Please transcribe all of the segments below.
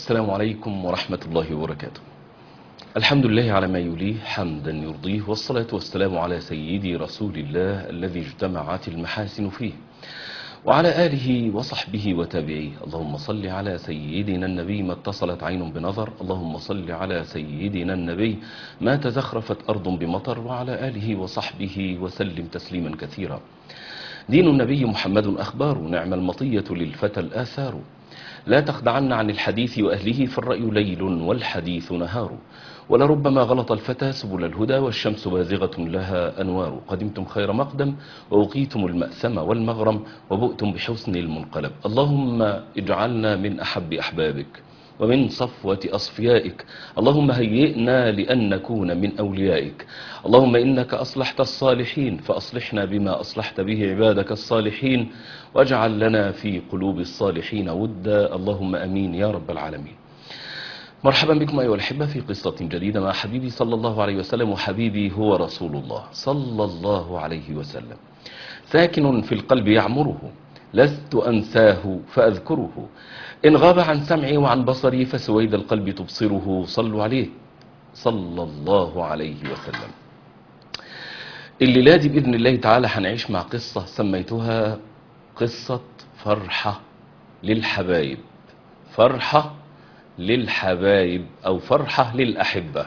السلام عليكم ورحمة الله وبركاته الحمد لله على ما يليه حمدا يرضيه والصلاة والسلام على سيدي رسول الله الذي اجتمعت المحاسن فيه وعلى آله وصحبه وتابعيه اللهم صل على سيدنا النبي ما اتصلت عين بنظر اللهم صل على سيدنا النبي ما تزخرفت أرض بمطر وعلى آله وصحبه وسلم تسليما كثيرا دين النبي محمد أخبار نعم المطية للفتى الآثار لا تخدعن عن الحديث وأهله فالرأي ليل والحديث نهار ولربما غلط الفتى سبل الهدى والشمس بازغة لها أنوار قدمتم خير مقدم ووقيتم المأثم والمغرم وبؤتم بحسن المنقلب اللهم اجعلنا من أحب أحبابك ومن صفوة أصفيائك اللهم هيئنا لأن نكون من أوليائك اللهم إنك أصلحت الصالحين فأصلحنا بما أصلحت به عبادك الصالحين واجعل لنا في قلوب الصالحين ودا اللهم أمين يا رب العالمين مرحبا بكم أيها الأحبة في قصة جديدة مع حبيبي صلى الله عليه وسلم وحبيبي هو رسول الله صلى الله عليه وسلم ساكن في القلب يعمره لست أنساه فأذكره إن غاب عن سمعي وعن بصري فسويد القلب تبصره صلوا عليه صلى الله عليه وسلم الليلة دي بإذن الله تعالى هنعيش مع قصة سميتها قصة فرحة للحبايب فرحة للحبايب أو فرحة للأحبة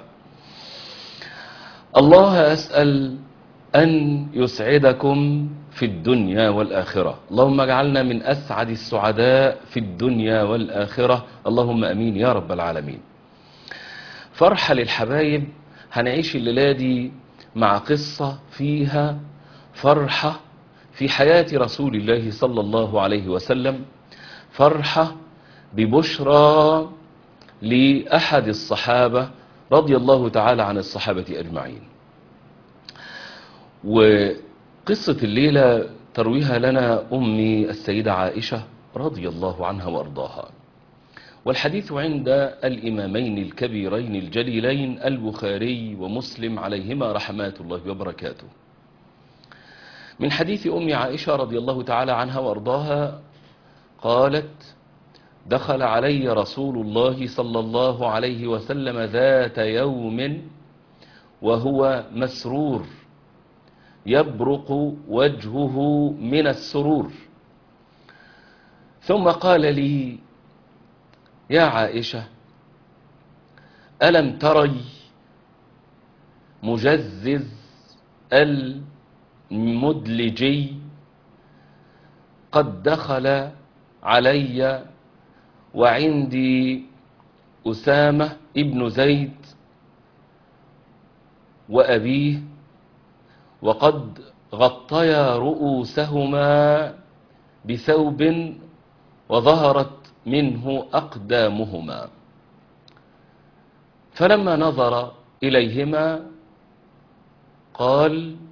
الله أسأل أن يسعدكم في الدنيا والآخرة اللهم اجعلنا من أسعد السعداء في الدنيا والآخرة اللهم أمين يا رب العالمين فرحة للحبايب هنعيش الليلة دي مع قصة فيها فرحة في حياة رسول الله صلى الله عليه وسلم فرحة ببشرى لأحد الصحابة رضي الله تعالى عن الصحابة أجمعين وقصة الليلة ترويها لنا أمي السيدة عائشة رضي الله عنها وأرضاها والحديث عند الإمامين الكبيرين الجليلين البخاري ومسلم عليهما رحمات الله وبركاته من حديث أم عائشة رضي الله تعالى عنها وأرضاها قالت دخل علي رسول الله صلى الله عليه وسلم ذات يوم وهو مسرور يبرق وجهه من السرور ثم قال لي يا عائشة ألم تري مجزز المدلجي قد دخل علي وعندي أسامة ابن زيد وأبيه وقد غطيا رؤوسهما بثوب وظهرت منه أقدامهما فلما نظر إليهما قال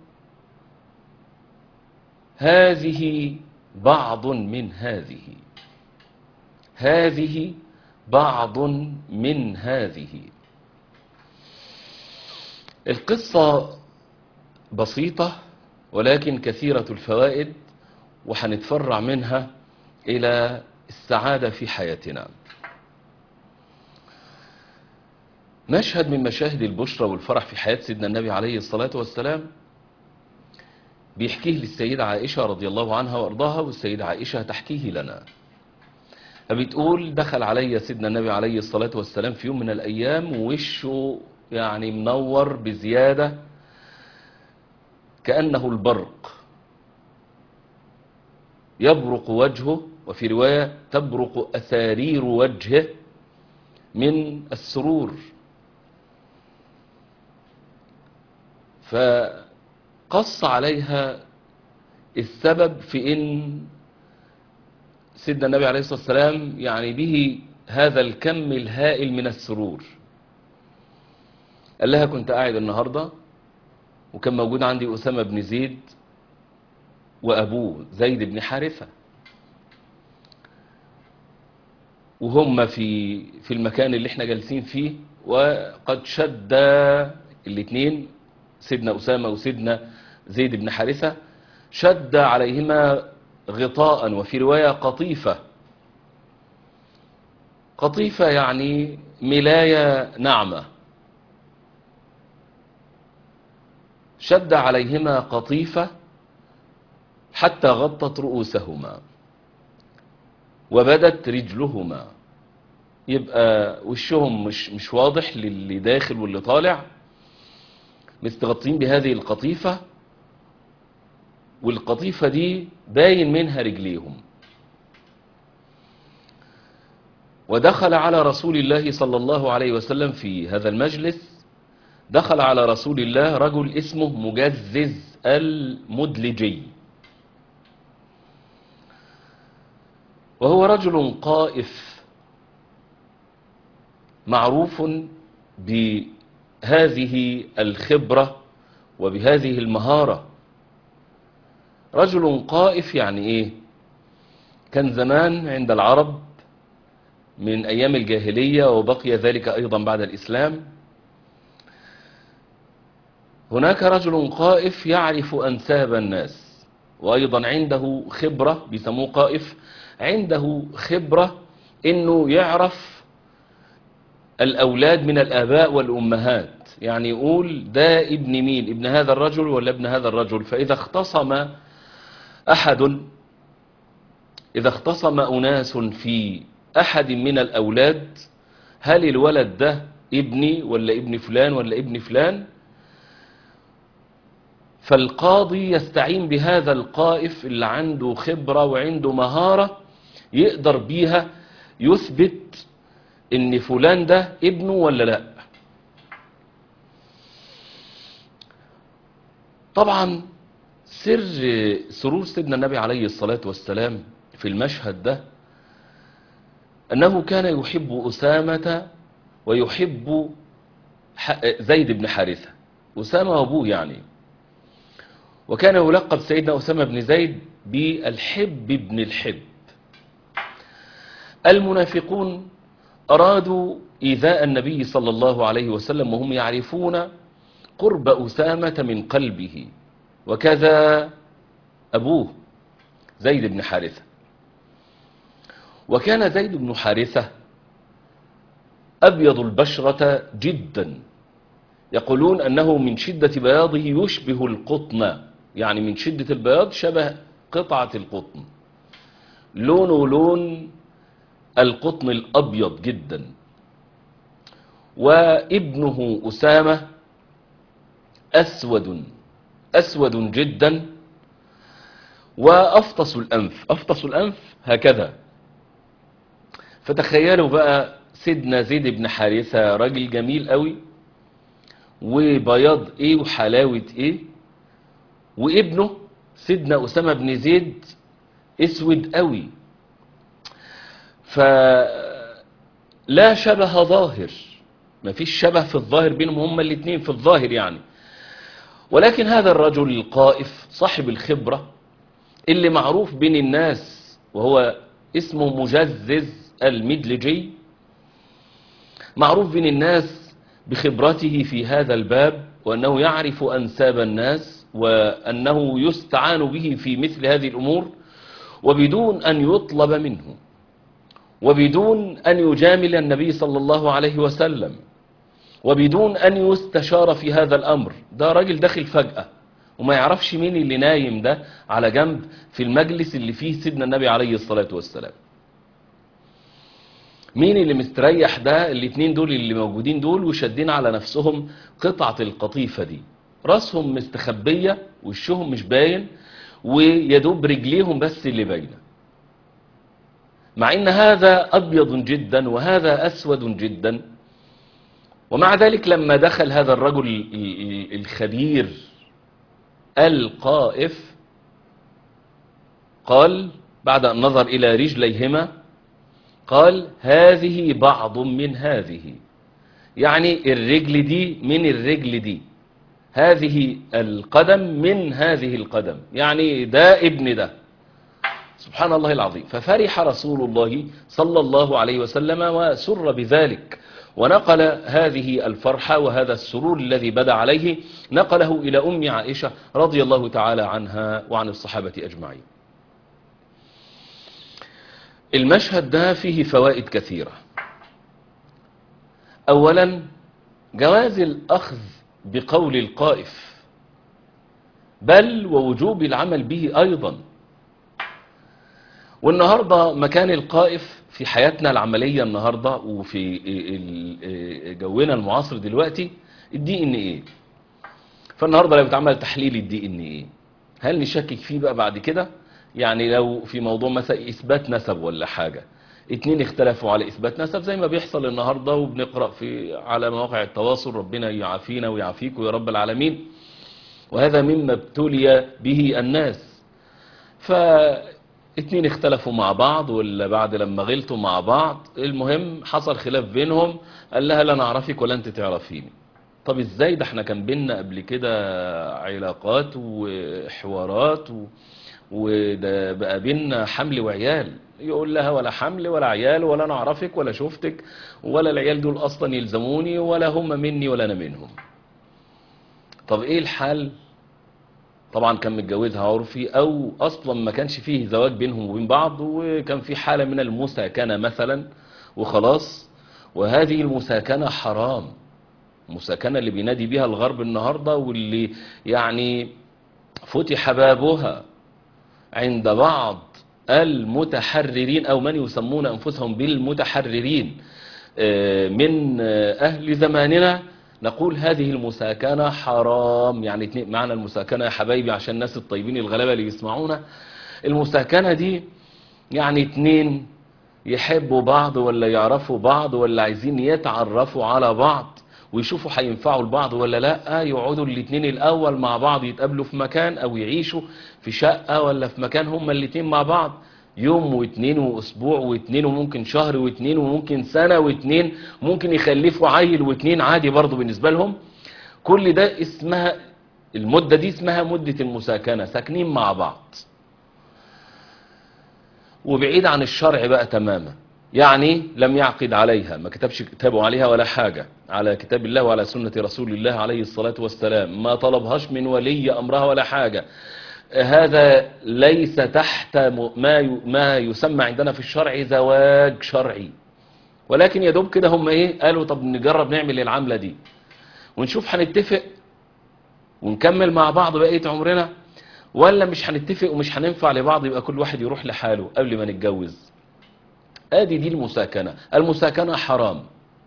هذه بعض من هذه هذه بعض من هذه القصة بسيطة ولكن كثيرة الفوائد وحنتفرع منها إلى السعادة في حياتنا مشهد من مشاهد البشرى والفرح في حياة سيدنا النبي عليه الصلاة والسلام بيحكيه للسيدة عائشة رضي الله عنها وارضاها والسيدة عائشة تحكيه لنا فبتقول دخل علي سيدنا النبي عليه الصلاة والسلام في يوم من الأيام ووشه يعني منور بزيادة كأنه البرق يبرق وجهه وفي رواية تبرق أثارير وجهه من السرور فقص عليها السبب في ان سيدنا النبي عليه الصلاة والسلام يعني به هذا الكم الهائل من السرور قال لها كنت قاعد النهاردة وكان موجود عندي أسامة بن زيد وأبوه زيد بن حارثة وهم في في المكان اللي احنا جالسين فيه وقد شد الاثنين سيدنا أسامة وسيدنا زيد بن حارثة شد عليهما غطاء وفي رواية قطيفة قطيفة يعني ملاية ناعمة شد عليهما قطيفة حتى غطت رؤوسهما وبدت رجلهما يبقى وشهم مش مش واضح للي داخل واللي طالع مستغطين بهذه القطيفة والقطيفة دي باين منها رجليهم ودخل على رسول الله صلى الله عليه وسلم في هذا المجلس دخل على رسول الله رجل اسمه مجزز المدلجي وهو رجل قائف معروف بهذه الخبرة وبهذه المهارة رجل قائف يعني ايه كان زمان عند العرب من ايام الجاهلية وبقي ذلك ايضا بعد الاسلام هناك رجل قائف يعرف انساب الناس وايضا عنده خبرة بيسموه قائف عنده خبرة انه يعرف الاولاد من الاباء والامهات يعني يقول ده ابن مين ابن هذا الرجل ولا ابن هذا الرجل فاذا اختصم احد اذا اختصم اناس في احد من الاولاد هل الولد ده ابني ولا ابن فلان ولا ابن فلان فالقاضي يستعين بهذا القائف اللي عنده خبرة وعنده مهارة يقدر بيها يثبت ان فلان ده ابنه ولا لا طبعا سر سرور سيدنا النبي عليه الصلاة والسلام في المشهد ده أنه كان يحب أسامة ويحب زيد بن حارثة أسامة وأبوه يعني وكان يلقب سيدنا أسامة بن زيد بالحب بن الحب المنافقون أرادوا إيذاء النبي صلى الله عليه وسلم وهم يعرفون قرب أسامة من قلبه وكذا أبوه زيد بن حارثة وكان زيد بن حارثة أبيض البشرة جدا يقولون أنه من شدة بياضه يشبه القطن يعني من شدة البياض شبه قطعة القطن لونه لون القطن الأبيض جدا وابنه أسامة أسود أسود جدا وأفطس الأنف أفطس الأنف هكذا فتخيلوا بقى سيدنا زيد بن حارثة راجل جميل قوي وبياض ايه وحلاوة ايه وابنه سيدنا أسامة بن زيد اسود قوي فلا شبه ظاهر مفيش شبه في الظاهر بينهم هما الاثنين في الظاهر يعني ولكن هذا الرجل القائف صاحب الخبرة اللي معروف بين الناس وهو اسمه مجزز المدلجي معروف بين الناس بخبرته في هذا الباب وأنه يعرف أنساب الناس وأنه يستعان به في مثل هذه الأمور وبدون أن يطلب منه وبدون أن يجامل النبي صلى الله عليه وسلم وبدون أن يستشار في هذا الأمر ده راجل داخل فجأة وما يعرفش مين اللي نايم ده على جنب في المجلس اللي فيه سيدنا النبي عليه الصلاة والسلام مين اللي مستريح ده الاتنين دول اللي موجودين دول وشادين على نفسهم قطعة القطيفة دي راسهم مستخبية وشهم مش باين ويدوب رجليهم بس اللي باينه مع ان هذا ابيض جدا وهذا اسود جدا ومع ذلك لما دخل هذا الرجل الخبير القائف قال بعد أن نظر إلى رجليهما قال هذه بعض من هذه يعني الرجل دي من الرجل دي هذه القدم من هذه القدم يعني ده ابن ده سبحان الله العظيم ففرح رسول الله صلى الله عليه وسلم وسر بذلك ونقل هذه الفرحة وهذا السرور الذي بدا عليه نقله إلى أم عائشة رضي الله تعالى عنها وعن الصحابة أجمعين المشهد ده فيه فوائد كثيرة أولا جواز الأخذ بقول القائف بل ووجوب العمل به أيضا والنهاردة مكان القائف في حياتنا العملية النهاردة وفي ال- جونا المعاصر دلوقتي الدي ان ايه فالنهاردة لو بتعمل تحليل الدي ان ايه هل نشكك فيه بقى بعد كده يعني لو في موضوع مثلا اثبات نسب ولا حاجة اتنين اختلفوا على اثبات نسب زي ما بيحصل النهاردة وبنقرأ في على مواقع التواصل ربنا يعافينا ويعافيكم يا رب العالمين وهذا مما ابتلي به الناس فاتنين اختلفوا مع بعض ولا بعد لما غلطوا مع بعض المهم حصل خلاف بينهم قال لها لا انا اعرفك ولا انت تعرفيني طب ازاي ده احنا كان بينا قبل كده علاقات وحوارات و... وده بقى بينا حمل وعيال يقول لها ولا حمل ولا عيال ولا انا اعرفك ولا شفتك ولا العيال دول اصلا يلزموني ولا هم مني ولا انا منهم طب ايه الحل طبعا كان متجوزها عرفي او اصلا ما كانش فيه زواج بينهم وبين بعض وكان في حالة من المساكنة مثلا وخلاص وهذه المساكنة حرام المساكنة اللي بينادي بيها الغرب النهاردة واللي يعني فتح بابها عند بعض المتحررين او من يسمون انفسهم بالمتحررين آه، من آه، اهل زماننا نقول هذه المساكنة حرام يعني اتنين- معنى المساكنة يا حبايبي عشان الناس الطيبين الغلابة اللي يسمعونا المساكنة دي يعني اتنين يحبوا بعض ولا يعرفوا بعض ولا عايزين يتعرفوا على بعض ويشوفوا هينفعوا لبعض ولا لا يقعدوا الاتنين الاول مع بعض يتقابلوا في مكان او يعيشوا في شقة ولا في مكان هما الاتنين مع بعض يوم واتنين واسبوع واتنين وممكن شهر واتنين وممكن سنة واتنين ممكن يخلفوا عيل واتنين عادي برضو بالنسبة لهم كل ده اسمها المدة دي اسمها مدة المساكنة ساكنين مع بعض وبعيد عن الشرع بقى تماما يعني لم يعقد عليها ما كتبش كتابه عليها ولا حاجة على كتاب الله وعلى سنة رسول الله عليه الصلاة والسلام ما طلبهاش من ولي أمرها ولا حاجة هذا ليس تحت م- ما ي- ما يسمى عندنا في الشرع زواج شرعي ولكن يا دوب كده هم ايه قالوا طب نجرب نعمل العملة دي ونشوف هنتفق ونكمل مع بعض بقية عمرنا ولا مش هنتفق ومش هننفع لبعض يبقى كل واحد يروح لحاله قبل ما نتجوز ادي دي المساكنة المساكنة حرام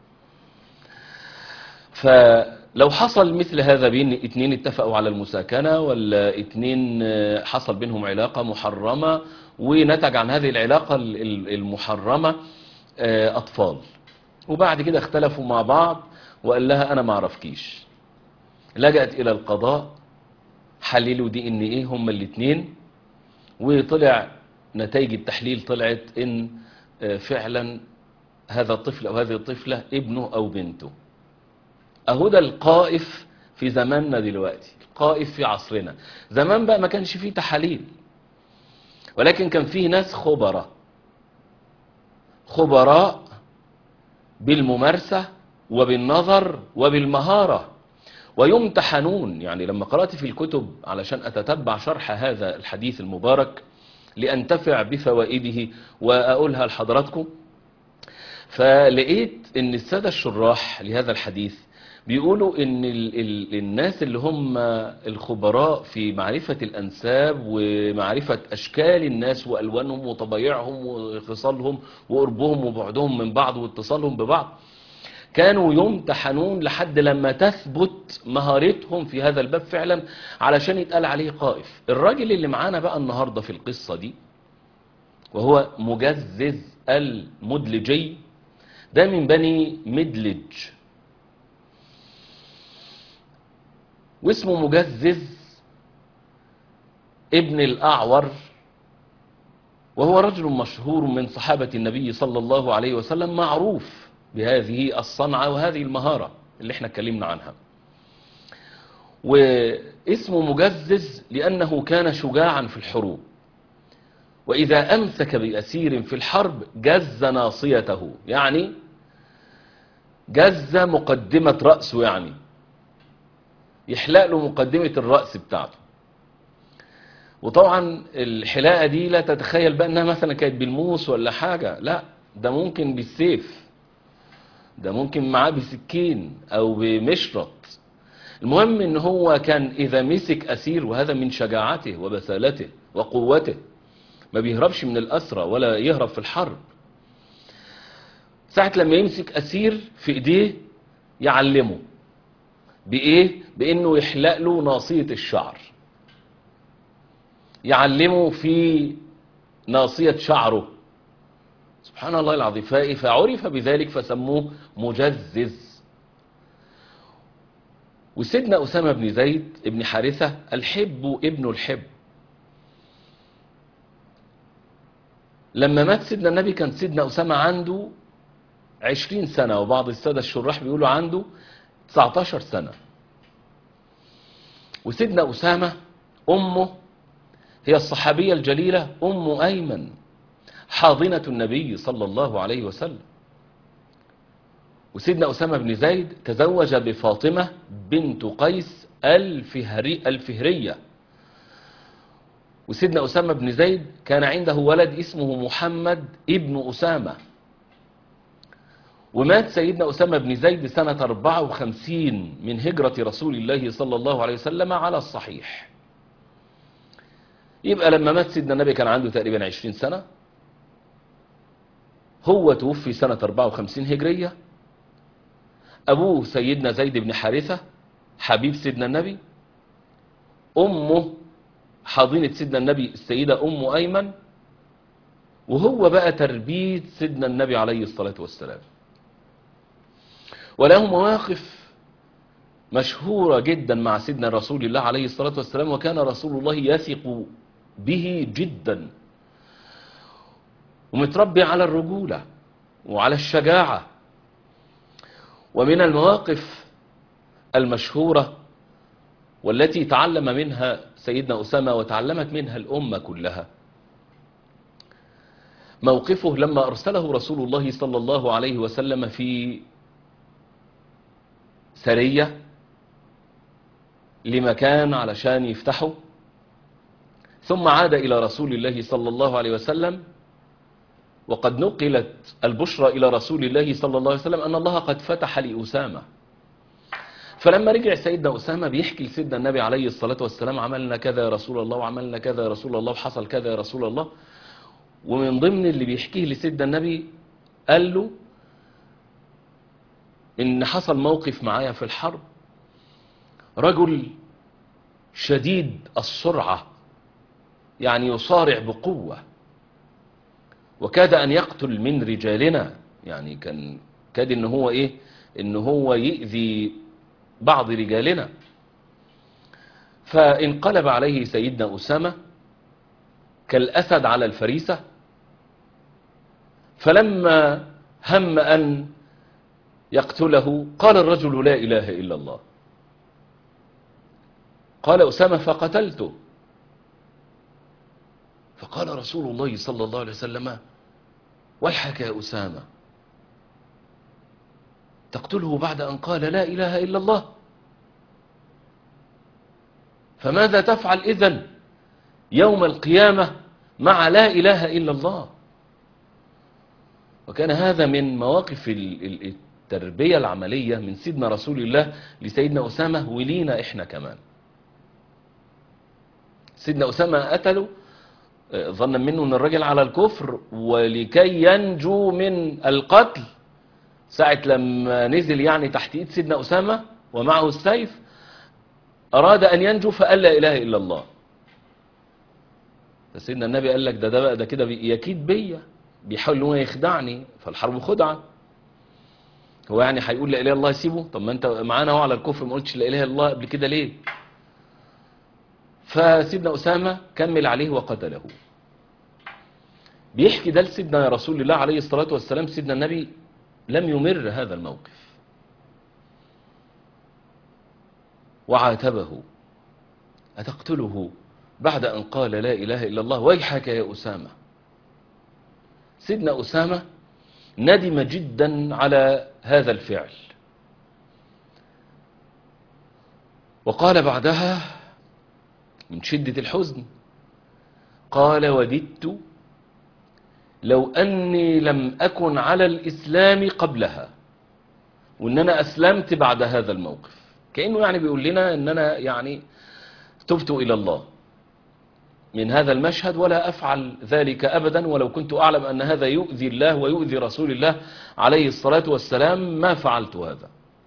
فلو حصل مثل هذا بين اتنين اتفقوا على المساكنة ولا اتنين آه، حصل بينهم علاقة محرمة ونتج عن هذه العلاقة ال- ال- المحرمة آه، أطفال وبعد كده اختلفوا مع بعض وقال لها أنا ما اعرفكيش لجأت إلى القضاء حللوا دي ان ايه هما الاتنين وطلع نتائج التحليل طلعت ان آه، فعلا هذا الطفل او هذه الطفلة ابنه او بنته اهو ده القائف في زماننا دلوقتي القائف في عصرنا زمان بقى ما كانش فيه تحاليل ولكن كان فيه ناس خبراء خبراء بالممارسة وبالنظر وبالمهارة ويمتحنون يعني لما قرأت في الكتب علشان أتتبع شرح هذا الحديث المبارك لأنتفع بفوائده وأقولها لحضراتكم فلقيت ان السادة الشراح لهذا الحديث بيقولوا ان ال ال الناس اللي هم الخبراء في معرفة الانساب ومعرفة اشكال الناس والوانهم وطبايعهم وخصالهم وقربهم وبعدهم من بعض واتصالهم ببعض كانوا يمتحنون لحد لما تثبت مهارتهم في هذا الباب فعلا علشان يتقال عليه قائف الراجل اللي معانا بقى النهاردة في القصة دي وهو مجزز المدلجي ده من بني مدلج واسمه مجزز ابن الأعور وهو رجل مشهور من صحابة النبي صلى الله عليه وسلم معروف بهذه الصنعة وهذه المهارة اللي احنا اتكلمنا عنها واسمه مجزز لأنه كان شجاعا في الحروب وإذا أمسك بأسير في الحرب جز ناصيته يعني جز مقدمة رأسه يعني يحلق له مقدمة الرأس بتاعته وطبعا الحلاقة دي لا تتخيل بقى انها مثلا كانت بالموس ولا حاجة لا ده ممكن بالسيف ده ممكن معاه بسكين او بمشرط المهم ان هو كان اذا مسك اسير وهذا من شجاعته وبسالته وقوته ما بيهربش من الاسرى ولا يهرب في الحرب ساعة لما يمسك اسير في ايديه يعلمه بايه بانه يحلق له ناصية الشعر يعلمه في ناصية شعره سبحان الله العظيم فا- فعرف بذلك فسموه مجزز وسيدنا أسامة بن زيد ابن حارثة الحب ابن الحب لما مات سيدنا النبي كان سيدنا أسامة عنده عشرين سنة وبعض السادة الشراح بيقولوا عنده 19 سنة وسيدنا أسامة أمه هي الصحابية الجليلة أم أيمن حاضنة النبي صلى الله عليه وسلم وسيدنا أسامة بن زيد تزوج بفاطمة بنت قيس الفهري الفهرية وسيدنا أسامة بن زيد كان عنده ولد اسمه محمد ابن أسامة ومات سيدنا أسامة بن زيد سنة 54 من هجرة رسول الله صلى الله عليه وسلم على الصحيح يبقى لما مات سيدنا النبي كان عنده تقريبا 20 سنة هو توفي سنة 54 هجرية أبوه سيدنا زيد بن حارثة حبيب سيدنا النبي أمه حاضنة سيدنا النبي السيدة أم أيمن وهو بقى تربية سيدنا النبي عليه الصلاة والسلام وله مواقف مشهورة جدا مع سيدنا رسول الله عليه الصلاة والسلام وكان رسول الله يثق به جدا ومتربي على الرجولة وعلى الشجاعة ومن المواقف المشهورة والتي تعلم منها سيدنا أسامة وتعلمت منها الأمة كلها موقفه لما أرسله رسول الله صلى الله عليه وسلم في سرية لمكان علشان يفتحه ثم عاد إلى رسول الله صلى الله عليه وسلم وقد نقلت البشرى إلى رسول الله صلى الله عليه وسلم أن الله قد فتح لأسامة فلما رجع سيدنا أسامة بيحكي لسيدنا النبي عليه الصلاة والسلام عملنا كذا يا رسول الله وعملنا كذا يا رسول الله وحصل كذا يا رسول الله ومن ضمن اللي بيحكيه لسيدنا النبي قال له إن حصل موقف معايا في الحرب رجل شديد السرعة يعني يصارع بقوة وكاد أن يقتل من رجالنا يعني كان كاد إن هو إيه إن هو يؤذي بعض رجالنا فانقلب عليه سيدنا أسامة كالأسد على الفريسة فلما هم أن يقتله قال الرجل لا إله إلا الله قال أسامة فقتلته فقال رسول الله صلى الله عليه وسلم ويحك يا أسامة تقتله بعد أن قال لا إله إلا الله فماذا تفعل إذن يوم القيامة مع لا إله إلا الله وكان هذا من مواقف ال- ال- التربية العملية من سيدنا رسول الله لسيدنا أسامة ولينا إحنا كمان سيدنا أسامة قتله آه، ظنا منه أن الرجل على الكفر ولكي ينجو من القتل ساعة لما نزل يعني تحت إيد سيدنا أسامة ومعه السيف أراد أن ينجو فقال لا إله إلا الله فسيدنا النبي قال لك ده ده بقى ده كده بي- يكيد بيا بيحاول ان هو يخدعني فالحرب خدعه هو يعني هيقول لا اله الا الله يسيبه طب ما انت معانا اهو على الكفر ما قلتش لا اله الا الله قبل كده ليه فسيدنا اسامه كمل عليه وقتله بيحكي ده لسيدنا رسول الله عليه الصلاه والسلام سيدنا النبي لم يمر هذا الموقف وعاتبه أتقتله بعد أن قال لا إله إلا الله ويحك يا أسامة سيدنا أسامة ندم جدا على هذا الفعل وقال بعدها من شدة الحزن قال وددت لو أني لم أكن على الإسلام قبلها وان انا اسلمت بعد هذا الموقف كأنه يعني بيقول لنا ان انا يعني تبت الى الله من هذا المشهد ولا افعل ذلك ابدا ولو كنت اعلم ان هذا يؤذي الله ويؤذي رسول الله عليه الصلاة والسلام ما فعلت هذا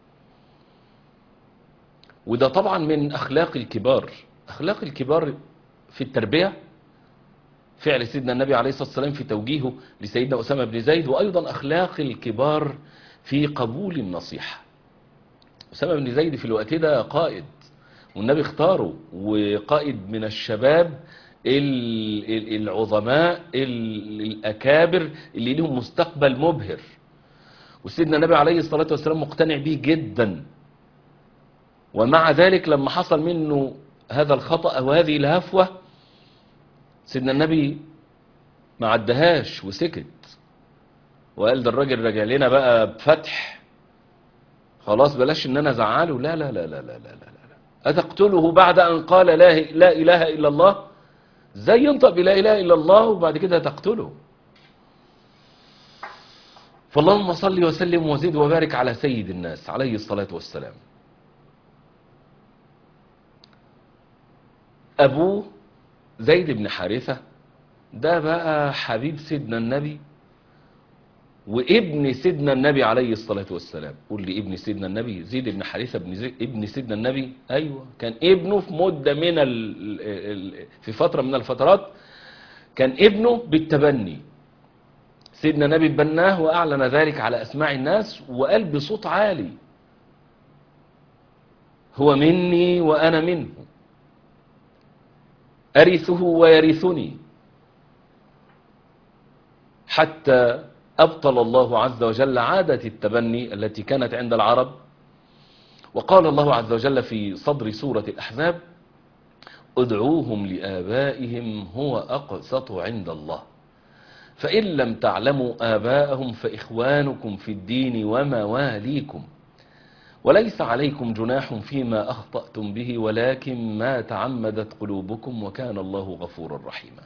وده طبعا من اخلاق الكبار اخلاق الكبار في التربية فعل سيدنا النبي عليه الصلاة والسلام في توجيهه لسيدنا أسامة بن زيد وأيضا أخلاق الكبار في قبول النصيحة أسامة بن زيد في الوقت ده قائد والنبي اختاره وقائد من الشباب ال- ال- العظماء ال- الأكابر اللي لهم مستقبل مبهر وسيدنا النبي عليه الصلاة والسلام مقتنع به جدا ومع ذلك لما حصل منه هذا الخطأ أو هذه الهفوة سيدنا النبي ما عدهاش وسكت وقال ده الراجل راجع لنا بقى بفتح خلاص بلاش ان انا ازعله لا لا لا لا لا لا لا لا اتقتله بعد ان قال لا لا اله الا الله ازاي ينطق بلا اله الا الله وبعد كده تقتله فاللهم صل وسلم وزد وبارك على سيد الناس عليه الصلاة والسلام أبوه زيد بن حارثة ده بقى حبيب سيدنا النبي وابن سيدنا النبي عليه الصلاة والسلام قول لي ابن سيدنا النبي زيد بن حارثة ابن, زي ابن سيدنا النبي أيوة كان ابنه في مدة من ال ال في فترة من الفترات كان ابنه بالتبني سيدنا النبي بناه وأعلن ذلك على أسماع الناس وقال بصوت عالي هو مني وأنا منه أرثه ويرثني حتى أبطل الله عز وجل عادة التبني التي كانت عند العرب وقال الله عز وجل في صدر سورة الأحزاب ادعوهم لآبائهم هو أقسط عند الله فإن لم تعلموا آباءهم فإخوانكم في الدين ومواليكم وليس عليكم جناح فيما أخطأتم به ولكن ما تعمدت قلوبكم وكان الله غفورا رحيما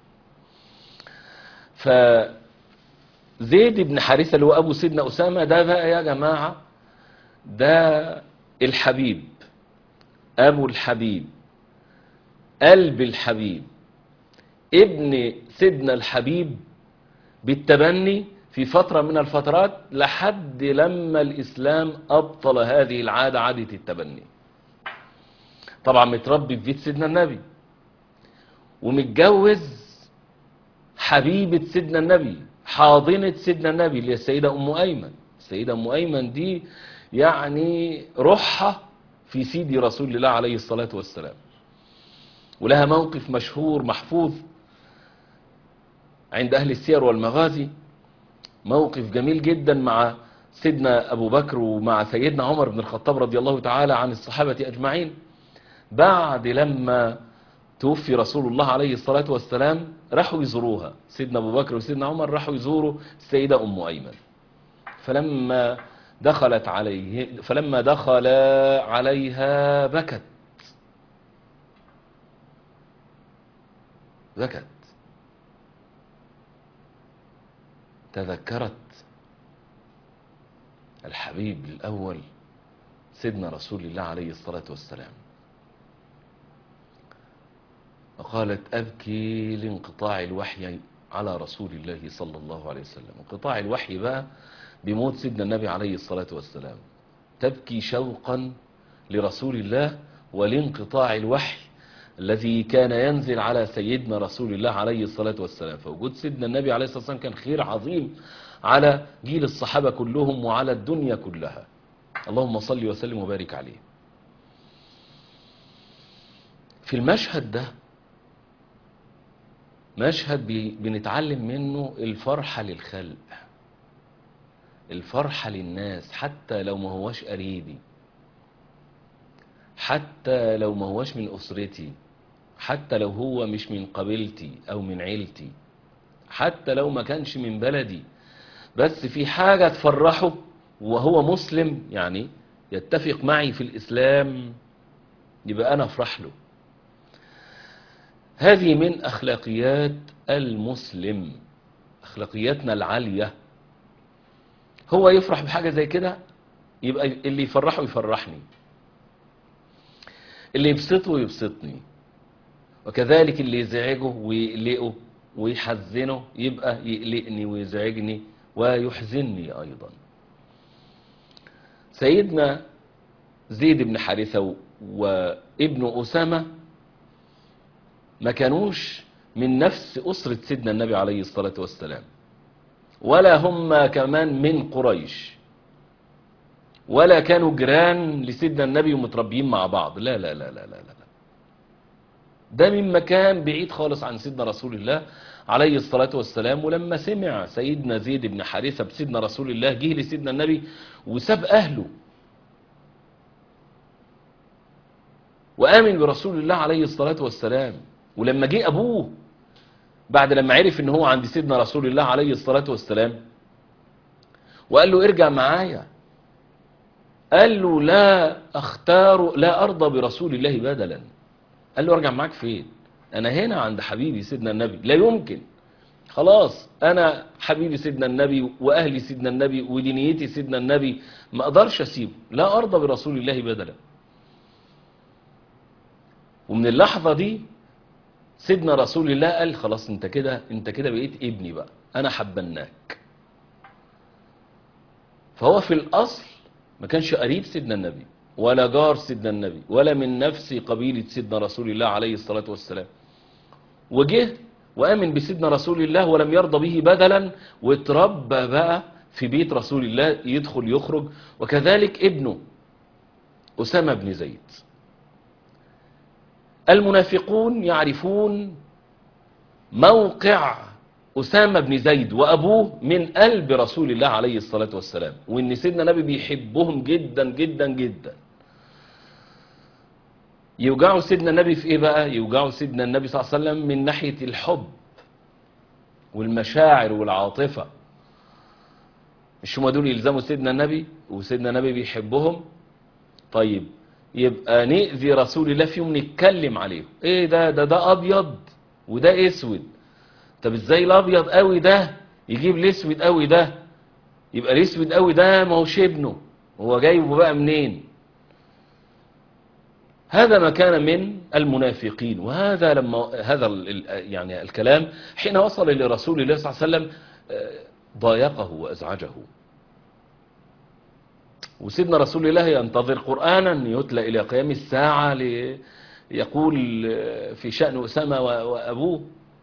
فزيد بن حارثة اللي هو أبو سيدنا أسامة ده بقى يا جماعة ده الحبيب أبو الحبيب قلب الحبيب ابن سيدنا الحبيب بالتبني في فترة من الفترات لحد لما الإسلام أبطل هذه العادة عادة التبني طبعا متربي في بيت سيدنا النبي ومتجوز حبيبة سيدنا النبي حاضنة سيدنا النبي اللي هي السيدة أم أيمن السيدة أم أيمن دي يعني روحها في سيدي رسول الله عليه الصلاة والسلام ولها موقف مشهور محفوظ عند أهل السير والمغازي موقف جميل جدا مع سيدنا أبو بكر ومع سيدنا عمر بن الخطاب رضي الله تعالى عن الصحابة أجمعين بعد لما توفي رسول الله عليه الصلاة والسلام راحوا يزوروها سيدنا أبو بكر وسيدنا عمر راحوا يزوروا السيدة أم أيمن فلما دخلت عليه فلما دخل عليها بكت بكت تذكرت الحبيب الأول سيدنا رسول الله عليه الصلاة والسلام وقالت أبكي لانقطاع الوحي على رسول الله صلى الله عليه وسلم انقطاع الوحي بقى بموت سيدنا النبي عليه الصلاة والسلام تبكي شوقا لرسول الله ولانقطاع الوحي الذي كان ينزل على سيدنا رسول الله عليه الصلاة والسلام فوجود سيدنا النبي عليه الصلاة والسلام كان خير عظيم على جيل الصحابة كلهم وعلى الدنيا كلها اللهم صل وسلم وبارك عليه في المشهد ده مشهد بي- بنتعلم منه الفرحة للخلق الفرحة للناس حتى لو ما هوش قريبي حتى لو ما هوش من أسرتي حتى لو هو مش من قبيلتي أو من عيلتي حتى لو ما كانش من بلدي بس في حاجة تفرحه وهو مسلم يعني يتفق معي في الإسلام يبقى أنا أفرح له هذه من أخلاقيات المسلم أخلاقياتنا العالية هو يفرح بحاجة زي كده يبقى اللي يفرحه يفرحني اللي يبسطه يبسطني وكذلك اللي يزعجه ويقلقه ويحزنه يبقى يقلقني ويزعجني ويحزنني أيضا سيدنا زيد بن حارثة وابن أسامة ما كانوش من نفس أسرة سيدنا النبي عليه الصلاة والسلام ولا هم كمان من قريش ولا كانوا جيران لسيدنا النبي ومتربيين مع بعض لا لا لا لا لا لا ده من مكان بعيد خالص عن سيدنا رسول الله عليه الصلاة والسلام ولما سمع سيدنا زيد بن حارثة بسيدنا رسول الله جه لسيدنا النبي وساب أهله وآمن برسول الله عليه الصلاة والسلام ولما جه أبوه بعد لما عرف ان هو عند سيدنا رسول الله عليه الصلاة والسلام وقال له ارجع معايا قال له لا اختار لا ارضى برسول الله بدلا قال له ارجع معاك فين انا هنا عند حبيبي سيدنا النبي لا يمكن خلاص انا حبيبي سيدنا النبي واهلي سيدنا النبي ودينيتي سيدنا النبي ما اقدرش اسيبه لا ارضى برسول الله بدلا ومن اللحظة دي سيدنا رسول الله قال خلاص انت كده انت كده بقيت ابني بقى انا حبناك فهو في الاصل ما كانش قريب سيدنا النبي ولا جار سيدنا النبي ولا من نفس قبيلة سيدنا رسول الله عليه الصلاة والسلام وجه وآمن بسيدنا رسول الله ولم يرضى به بدلا واتربى بقى في بيت رسول الله يدخل يخرج وكذلك ابنه أسامة بن زيد المنافقون يعرفون موقع أسامة بن زيد وأبوه من قلب رسول الله عليه الصلاة والسلام وإن سيدنا النبي بيحبهم جدا جدا جدا يوجعوا سيدنا النبي في إيه بقى يوجعوا سيدنا النبي صلى الله عليه وسلم من ناحية الحب والمشاعر والعاطفة مش هم دول يلزموا سيدنا النبي وسيدنا النبي بيحبهم طيب يبقى نأذي رسول الله فيهم نتكلم عليه ايه ده ده ده ابيض وده اسود طب ازاي الابيض قوي ده يجيب الاسود قوي ده يبقى الاسود قوي ده ما هوش ابنه هو جايبه بقى منين هذا ما كان من المنافقين وهذا لما هذا ال- يعني الكلام حين وصل لرسول الله صلى الله عليه وسلم آه، ضايقه وازعجه وسيدنا رسول الله ينتظر قرآنا يتلى إلى قيام الساعة ليقول في شأن أسامة و- وأبوه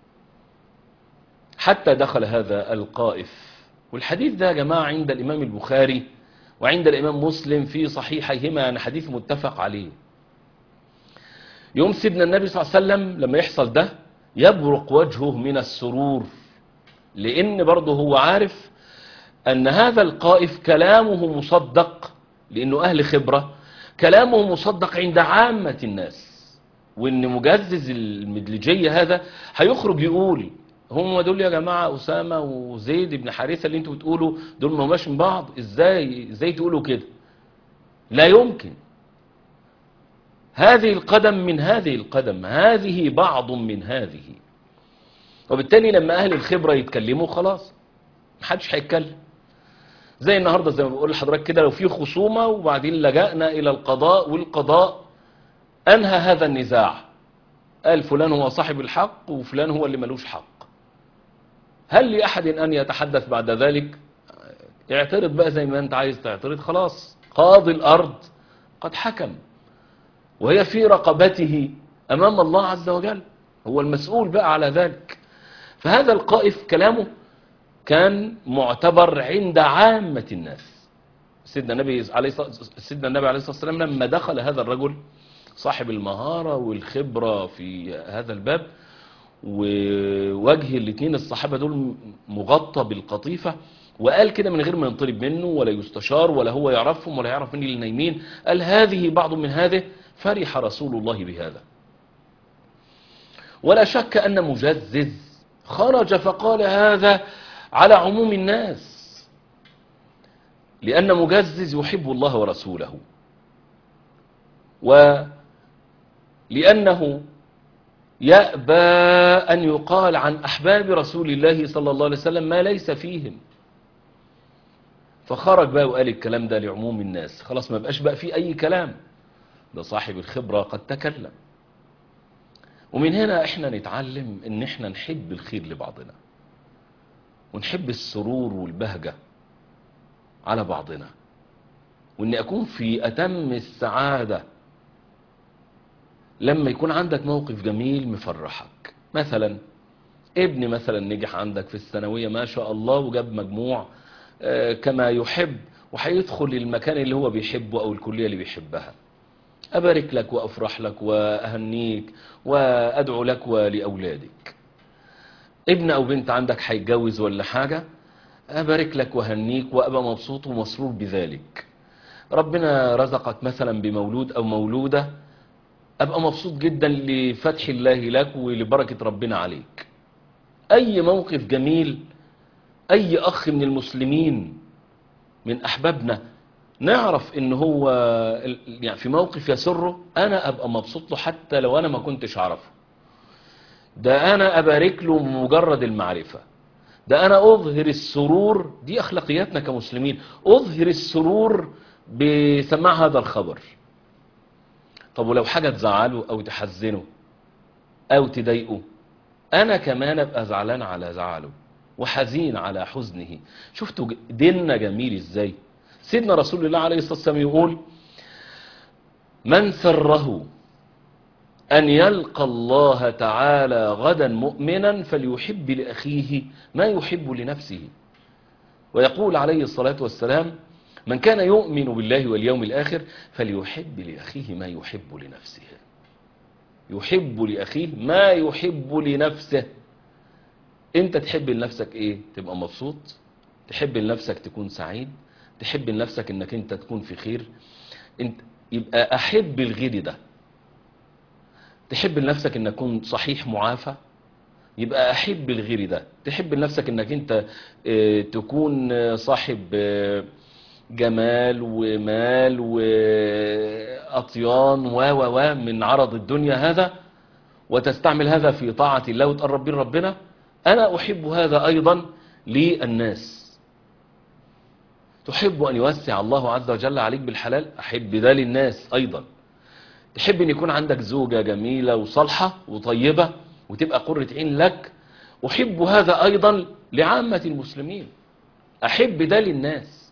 حتى دخل هذا القائف والحديث ده يا جماعة عند الإمام البخاري وعند الإمام مسلم في صحيحيهما يعني حديث متفق عليه يوم سيدنا النبي صلى الله عليه وسلم لما يحصل ده يبرق وجهه من السرور لأن برضه هو عارف أن هذا القائف كلامه مصدق لأنه أهل خبرة كلامه مصدق عند عامة الناس وأن مجزز المدلجية هذا هيخرج يقول هم دول يا جماعة أسامة وزيد بن حارثة اللي انتوا بتقولوا دول ما هماش من بعض ازاي ازاي تقولوا كده لا يمكن هذه القدم من هذه القدم هذه بعض من هذه وبالتالي لما أهل الخبرة يتكلموا خلاص محدش هيتكلم زي النهاردة زي ما بقول لحضرتك كده لو في خصومة وبعدين لجأنا إلى القضاء والقضاء أنهى هذا النزاع قال فلان هو صاحب الحق وفلان هو اللي ملوش حق هل لأحد أن يتحدث بعد ذلك اعترض بقى زي ما أنت عايز تعترض خلاص قاضي الأرض قد حكم وهي في رقبته أمام الله عز وجل هو المسؤول بقى على ذلك فهذا القائف كلامه كان معتبر عند عامة الناس سيدنا النبي عليه الصلاة- سيدنا النبي عليه الصلاة والسلام لما دخل هذا الرجل صاحب المهارة والخبرة في هذا الباب ووجه الاثنين الصحابة دول مغطى بالقطيفة وقال كده من غير ما ينطلب منه ولا يستشار ولا هو يعرفهم ولا يعرف مين اللي نايمين قال هذه بعض من هذه فرح رسول الله بهذا ولا شك أن مجزز خرج فقال هذا على عموم الناس لأن مجزز يحب الله ورسوله ولأنه يأبى أن يقال عن أحباب رسول الله صلى الله عليه وسلم ما ليس فيهم فخرج بقى وقال الكلام ده لعموم الناس خلاص ما بقاش بقى فيه أي كلام ده صاحب الخبرة قد تكلم ومن هنا احنا نتعلم ان احنا نحب الخير لبعضنا ونحب السرور والبهجة على بعضنا وان اكون في اتم السعادة لما يكون عندك موقف جميل مفرحك مثلا ابن مثلا نجح عندك في الثانوية ما شاء الله وجاب مجموع آه، كما يحب وهيدخل المكان اللي هو بيحبه او الكلية اللي بيحبها أبارك لك وأفرح لك وأهنيك وأدعو لك ولأولادك ابن أو بنت عندك هيتجوز ولا حاجة أبارك لك وأهنيك وأبقى مبسوط ومسرور بذلك ربنا رزقك مثلا بمولود أو مولودة أبقى مبسوط جدا لفتح الله لك ولبركة ربنا عليك أي موقف جميل أي أخ من المسلمين من أحبابنا نعرف ان هو ال- يعني في موقف يسره انا ابقى مبسوط له حتى لو انا ما كنتش اعرفه ده انا ابارك له بمجرد المعرفة ده انا اظهر السرور دي اخلاقياتنا كمسلمين اظهر السرور بسماع هذا الخبر طب ولو حاجة تزعله او تحزنه او تضايقه انا كمان ابقى زعلان على زعله وحزين على حزنه شفتوا ج- ديننا جميل ازاي سيدنا رسول الله عليه الصلاة والسلام يقول من سره أن يلقى الله تعالى غدا مؤمنا فليحب لأخيه ما يحب لنفسه ويقول عليه الصلاة والسلام من كان يؤمن بالله واليوم الآخر فليحب لأخيه ما يحب لنفسه يحب لأخيه ما يحب لنفسه انت تحب لنفسك ايه تبقى مبسوط تحب لنفسك تكون سعيد تحب لنفسك انك انت تكون في خير انت يبقى احب الغير ده تحب لنفسك انك تكون صحيح معافى يبقى احب الغير ده تحب لنفسك انك انت اه، تكون اه، صاحب اه، جمال ومال واطيان و و و من عرض الدنيا هذا وتستعمل هذا في طاعة الله وتقرب بين ربنا انا احب هذا ايضا للناس تحب أن يوسع الله عز وجل عليك بالحلال أحب ده للناس أيضا تحب أن يكون عندك زوجة جميلة وصالحة وطيبة وتبقى قرة عين لك أحب هذا أيضا لعامة المسلمين أحب ده للناس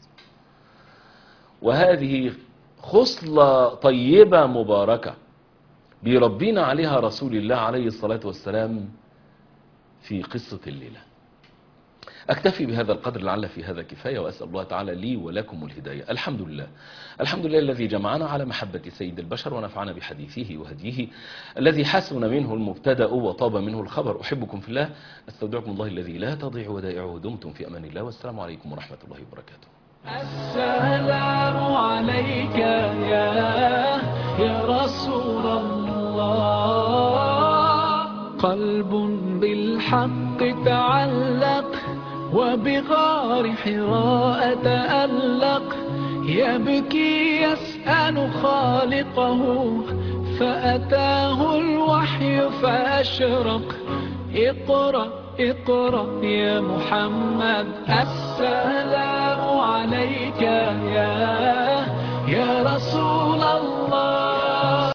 وهذه خصلة طيبة مباركة بيربينا عليها رسول الله عليه الصلاة والسلام في قصة الليلة أكتفي بهذا القدر لعل في هذا كفاية وأسأل الله تعالى لي ولكم الهداية الحمد لله الحمد لله الذي جمعنا على محبة سيد البشر ونفعنا بحديثه وهديه الذي حسن منه المبتدأ وطاب منه الخبر أحبكم في الله أستودعكم الله الذي لا تضيع ودائعه دمتم في أمان الله والسلام عليكم ورحمة الله وبركاته السلام عليك يا يا رسول الله قلب بالحق تعلق وبغار حراء تألق يبكي يسأل خالقه فأتاه الوحي فأشرق اقرأ اقرأ يا محمد السلام عليك يا يا رسول الله